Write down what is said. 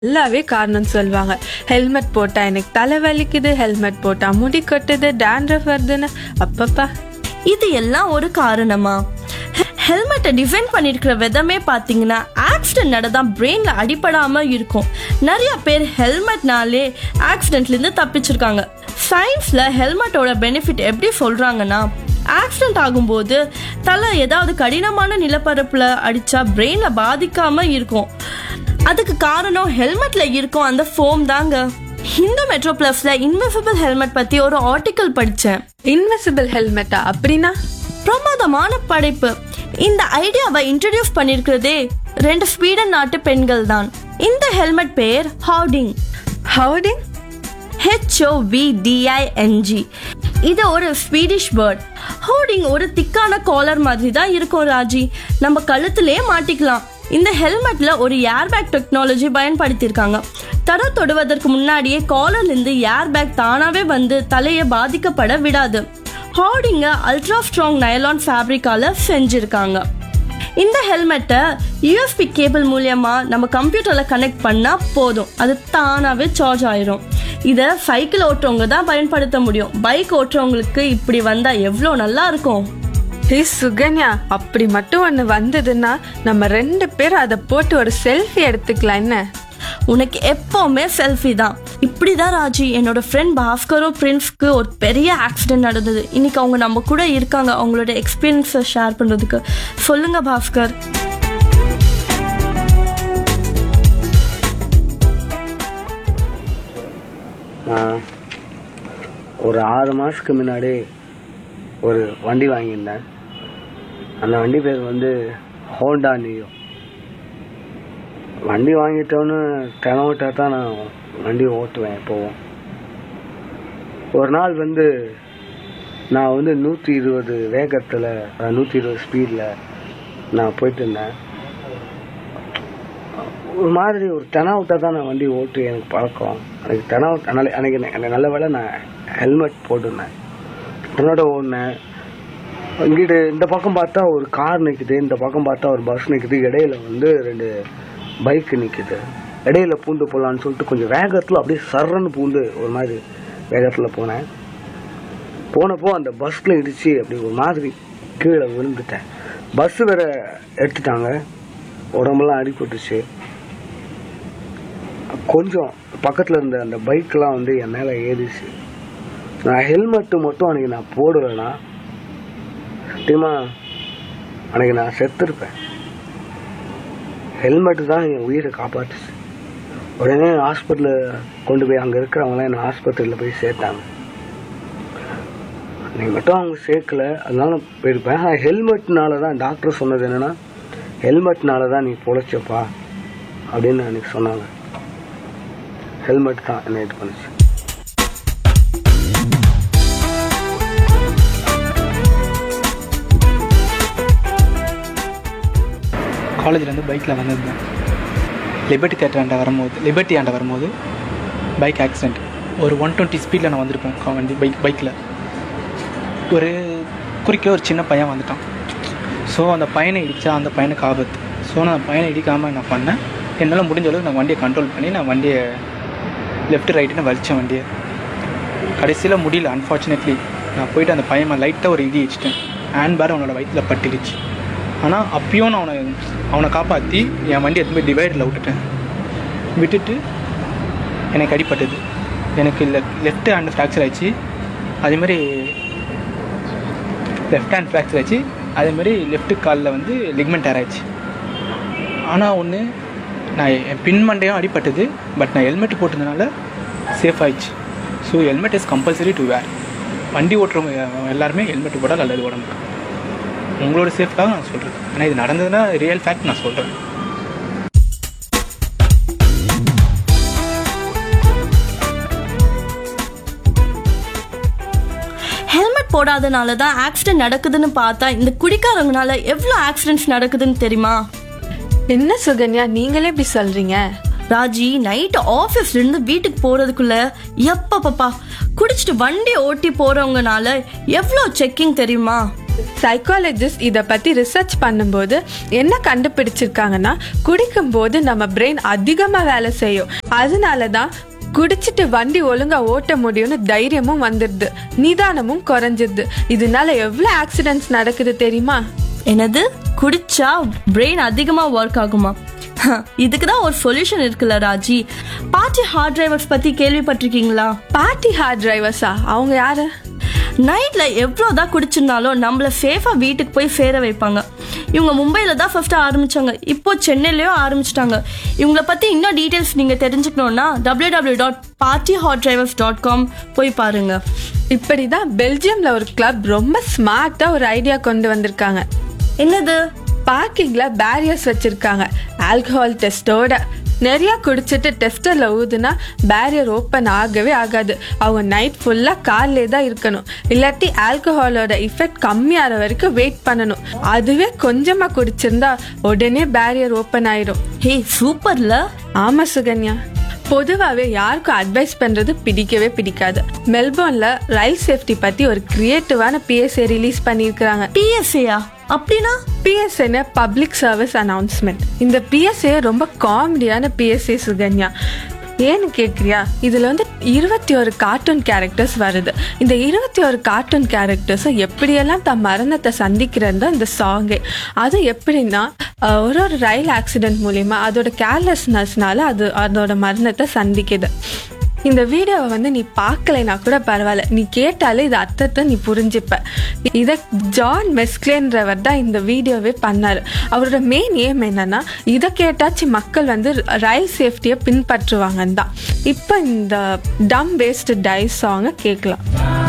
நல்லாவே காரணம் சொல்லுவாங்க ஹெல்மெட் போட்டா எனக்கு தலை வலிக்குது ஹெல்மெட் போட்டா முடி கொட்டுது டேண்ட்ரஃப் வருதுன்னு அப்பப்பா இது எல்லாம் ஒரு காரணமா ஹெல்மெட்டை டிசைன் பண்ணியிருக்கிற விதமே பார்த்தீங்கன்னா ஆக்சிடென்ட் நடந்தா பிரெயினில் அடிபடாம இருக்கும் நிறைய பேர் ஹெல்மெட்னாலே ஆக்சிடென்ட்லேருந்து தப்பிச்சிருக்காங்க சயின்ஸில் ஹெல்மெட்டோட பெனிஃபிட் எப்படி சொல்கிறாங்கன்னா ஆக்சிடென்ட் ஆகும்போது தலை ஏதாவது கடினமான நிலப்பரப்பில் அடித்தா பிரெயினில் பாதிக்காம இருக்கும் அதுக்கு காரணம் ஹெல்மெட்ல இருக்கும் அந்த ஃபோம் தாங்க ஹிந்து மெட்ரோ பிளஸ்ல இன்வெசிபிள் ஹெல்மெட் பத்தி ஒரு ஆர்டிக்கல் படிச்சேன் இன்வெசிபிள் ஹெல்மெட்டா அப்படின்னா பிரமாதமான படைப்பு இந்த ஐடியாவை இன்ட்ரடியூஸ் பண்ணிருக்கிறதே ரெண்டு ஸ்வீடன் நாட்டு பெண்கள் தான் இந்த ஹெல்மெட் பேர் ஹவுடிங் ஹவுடிங் ஹெச்ஓவிடிஐஎன்ஜி இது ஒரு ஸ்வீடிஷ் வேர்ட் ஹோர்டிங் ஒரு திக்கான காலர் மாதிரி தான் இருக்கும் ராஜி நம்ம கழுத்திலே மாட்டிக்கலாம் இந்த ஹெல்மெட்ல ஒரு ஏர்பேக் டெக்னாலஜி பயன்படுத்தியிருக்காங்க தர தொடுவதற்கு முன்னாடியே காலர்ல இருந்து ஏர்பேக் தானாவே வந்து தலையை பாதிக்கப்பட விடாது ஹார்டிங்க அல்ட்ரா ஸ்ட்ராங் நைலான் ஃபேப்ரிக்கால செஞ்சிருக்காங்க இந்த ஹெல்மெட்டை யூஎஸ்பி கேபிள் மூலியமா நம்ம கம்ப்யூட்டர்ல கனெக்ட் பண்ணா போதும் அது தானாவே சார்ஜ் ஆயிரும் இதை சைக்கிள் ஓட்டுறவங்க தான் பயன்படுத்த முடியும் பைக் ஓட்டுறவங்களுக்கு இப்படி வந்தா எவ்வளோ நல்லா இருக்கும் ஹே சுகன்யா அப்படி மட்டும் ஒன்று வந்ததுன்னா நம்ம ரெண்டு பேரும் அதை போட்டு ஒரு செல்ஃபி எடுத்துக்கலாம் என்ன உனக்கு எப்பவுமே செல்ஃபி தான் இப்படிதான் ராஜி என்னோட ஃப்ரெண்ட் பாஸ்கரும் பிரின்ஸ்க்கு ஒரு பெரிய ஆக்சிடென்ட் நடந்தது இன்னைக்கு அவங்க நம்ம கூட இருக்காங்க அவங்களோட எக்ஸ்பீரியன்ஸை ஷேர் பண்றதுக்கு சொல்லுங்க பாஸ்கர் நான் ஒரு ஆறு மாதத்துக்கு முன்னாடி ஒரு வண்டி வாங்கியிருந்தேன் அந்த வண்டி பேர் வந்து ஹோண்டா நியோ வண்டி வாங்கிட்டோன்னு கிளம்பிட்டா தான் நான் வண்டி ஓட்டுவேன் எப்போவும் ஒரு நாள் வந்து நான் வந்து நூற்றி இருபது வேகத்தில் நூற்றி இருபது ஸ்பீடில் நான் போயிட்டு இருந்தேன் ஒரு மாதிரி ஒரு தெனாவுட்டா தான் நான் வண்டி ஓட்டு எனக்கு பழக்கம் எனக்கு தெனாவுட் அதனால அன்னைக்கு எனக்கு நல்ல வேளை நான் ஹெல்மெட் போட்டிருந்தேன் தெனாவோட ஓடினேன் இங்கிட்டு இந்த பக்கம் பார்த்தா ஒரு கார் நிற்குது இந்த பக்கம் பார்த்தா ஒரு பஸ் நிற்குது இடையில வந்து ரெண்டு பைக் நிற்குது இடையில பூந்து போகலான்னு சொல்லிட்டு கொஞ்சம் வேகத்தில் அப்படியே சர்றன்னு பூந்து ஒரு மாதிரி வேகத்தில் போனேன் போனப்போ அந்த பஸ்ஸில் இடிச்சு அப்படி ஒரு மாதிரி கீழே விழுந்துட்டேன் பஸ் வேற எடுத்துட்டாங்க உடம்பெல்லாம் அடிபட்டுச்சு கொஞ்சம் பக்கத்தில் இருந்த அந்த பைக்கெலாம் வந்து என் மேலே ஏறிச்சு நான் ஹெல்மெட்டு மட்டும் அன்றைக்கி நான் போடலைன்னா சத்தியமாக அன்றைக்கி நான் செத்துருப்பேன் ஹெல்மெட்டு தான் என் உயிரை காப்பாற்றுச்சு உடனே ஹாஸ்பிட்டலில் கொண்டு போய் அங்கே இருக்கிறவங்களாம் என்னை ஆஸ்பத்திரியில் போய் சேர்த்தாங்க அன்றைக்கி மட்டும் அவங்க சேர்க்கல அதனால நான் போயிருப்பேன் ஆனால் ஹெல்மெட்னால தான் டாக்டர் சொன்னது என்னென்னா ஹெல்மெட்னால தான் நீ பொழைச்சப்பா அப்படின்னு அன்றைக்கி சொன்னாங்க ஹெல்மெட் தான் என்ன இது பண்ணுச்சு காலேஜ்லேருந்து பைக்கில் வந்திருந்தேன் லிபர்ட்டி தேட்டர் ஆண்ட வரும்போது லிபர்ட்டி ஆண்ட வரும்போது பைக் ஆக்சிடெண்ட் ஒரு ஒன் டுவெண்ட்டி ஸ்பீடில் நான் வந்திருப்பேன் கா- வண்டி பைக் பைக்கில் ஒரு குறுக்கே ஒரு சின்ன பையன் வந்துட்டான் ஸோ அந்த பையனை இடித்தா அந்த பையனுக்கு ஆபத்து ஸோ நான் அந்த பையனை இடிக்காமல் நான் பண்ணேன் என்னால் முடிஞ்ச அளவுக்கு நான் வண்டியை கண்ட்ரோல் பண்ணி நான் வண்டியை லெஃப்ட் ரைட்டுன்னு வலிச்சேன் வண்டியை கடைசியில் முடியல அன்ஃபார்ச்சுனேட்லி நான் போயிட்டு அந்த பையன் லைட்டாக ஒரு இடி வச்சிட்டேன் ஹேண்ட் பேர் அவனோட வயிற்றில் பட்டுடுச்சு ஆனால் அப்பயும் நான் அவனை அவனை காப்பாற்றி என் வண்டி எடுத்து போய் டிவைடரில் விட்டுட்டேன் விட்டுட்டு எனக்கு அடிப்பட்டது எனக்கு லெஃப்ட் ஹேண்ட் ஃப்ராக்சர் ஆச்சு அதேமாதிரி லெஃப்ட் ஹேண்ட் ஃப்ராக்சர் ஆச்சு அதேமாதிரி லெஃப்ட் காலில் வந்து லிக்மெண்ட் டேர் ஆச்சு ஆனால் ஒன்று நான் என் பின் மண்டையும் அடிப்பட்டது பட் நான் ஹெல்மெட் போட்டதுனால சேஃப் ஆயிடுச்சு so helmet is compulsory to wear வண்டி ஓட்டுறவங்க எல்லாருமே ஹெல்மெட் போட்டால் நல்லது உடம்புக்கு உங்களோட சேஃப்காக நான் சொல்கிறேன் ஆனால் இது நடந்ததுன்னா ரியல் ஃபேக்ட் நான் சொல்கிறேன் ஹெல்மெட் போடாதனால தான் ஆக்சிடென்ட் நடக்குதுன்னு பார்த்தா இந்த குடிக்காரங்கனால எவ்வளோ ஆக்சிடென்ட்ஸ் நடக்குதுன்னு தெரியுமா என்ன சுகன்யா நீங்களே இப்படி சொல்றீங்க ராஜி நைட் ஆஃபீஸ்ல இருந்து வீட்டுக்கு போறதுக்குள்ள எப்ப பாப்பா குடிச்சிட்டு வண்டி ஓட்டி போறவங்கனால எவ்வளோ செக்கிங் தெரியுமா சைக்காலஜிஸ்ட் இதை பற்றி ரிசர்ச் பண்ணும்போது என்ன கண்டுபிடிச்சிருக்காங்கன்னா குடிக்கும்போது நம்ம பிரெயின் அதிகமாக வேலை செய்யும் அதனால தான் குடிச்சிட்டு வண்டி ஒழுங்கா ஓட்ட முடியும்னு தைரியமும் வந்துடுது நிதானமும் குறைஞ்சிருது இதனால எவ்வளோ ஆக்சிடென்ட்ஸ் நடக்குது தெரியுமா என்னது குடிச்சா பிரெயின் அதிகமா ஒர்க் ஆகுமா இதுக்கு தான் ஒரு சொல்யூஷன் இருக்குல்ல ராஜி பார்ட்டி ஹார்ட் டிரைவர்ஸ் பத்தி கேள்விப்பட்டிருக்கீங்களா பார்ட்டி ஹார்ட் டிரைவர்ஸா அவங்க யாரு நைட்ல எவ்வளோதான் குடிச்சிருந்தாலும் நம்மள சேஃபா வீட்டுக்கு போய் சேர வைப்பாங்க இவங்க மும்பையில தான் ஃபர்ஸ்ட் ஆரம்பிச்சாங்க இப்போ சென்னையிலயும் ஆரம்பிச்சிட்டாங்க இவங்கள பத்தி இன்னும் டீடைல்ஸ் நீங்க தெரிஞ்சுக்கணும்னா W W dot party hat drivers dot com போய் பாருங்க இப்படிதான் பெல்ஜியம்ல ஒரு கிளப் ரொம்ப ஸ்மார்ட்டா ஒரு ஐடியா கொண்டு வந்திருக்காங்க என்னது பார்க்கிங்ல பேரியர்ஸ் வச்சிருக்காங்க ஆல்கஹால் டெஸ்டோட நிறைய குடிச்சிட்டு டெஸ்டர்ல ஊதுனா பேரியர் ஓப்பன் ஆகவே ஆகாது அவங்க நைட் ஃபுல்லா கார்லே தான் இருக்கணும் இல்லாட்டி ஆல்கஹாலோட இஃபெக்ட் கம்மியாகிற வரைக்கும் வெயிட் பண்ணணும் அதுவே கொஞ்சமா குடிச்சிருந்தா உடனே பேரியர் ஓப்பன் ஆயிடும் ஹே சூப்பர்ல ஆமா சுகன்யா பொதுவாகவே யாருக்கும் அட்வைஸ் பண்ணுறது பிடிக்கவே பிடிக்காது மெல்போர்ன்ல ரயில் சேஃப்டி பற்றி ஒரு கிரியேட்டிவான பிஎஸ்ஏ ரிலீஸ் பண்ணியிருக்கிறாங்க பிஎஸ்ஏயா அப்படின்னா பிஎஸ்ஏன்னு பப்ளிக் சர்வீஸ் அனௌன்ஸ்மெண்ட் இந்த பிஎஸ்ஏ ரொம்ப காமெடியான பிஎஸ்ஏ சுகன்யா ஏன்னு கேட்குறியா இதில் வந்து இருபத்தி ஒரு கார்ட்டூன் கேரக்டர்ஸ் வருது இந்த இருபத்தி ஒரு கார்ட்டூன் கேரக்டர்ஸும் எப்படியெல்லாம் தன் மரணத்தை சந்திக்கிறது தான் இந்த சாங்கே அது எப்படின்னா அஹ், ஒரு ஒரு ரயில் ஆக்சிடென்ட் மூலிமா அதோட கேர்லெஸ்னஸ்னால அது அதோட மரணத்தை சந்திக்குது இந்த வீடியோவை வந்து நீ பார்க்கலைனா கூட பரவாயில்ல நீ கேட்டாலே இது அர்த்தத்தை நீ புரிஞ்சுப்ப இதை ஜான் மெஸ்க்லேன்றவர் தான் இந்த வீடியோவே பண்ணார் அவரோட மெயின் ஏம் என்னன்னா இதை கேட்டாச்சு மக்கள் வந்து ரயில் சேஃப்டியை பின்பற்றுவாங்கன்னு தான் இப்போ இந்த டம் வேஸ்ட் டை சாங்கை கேட்கலாம்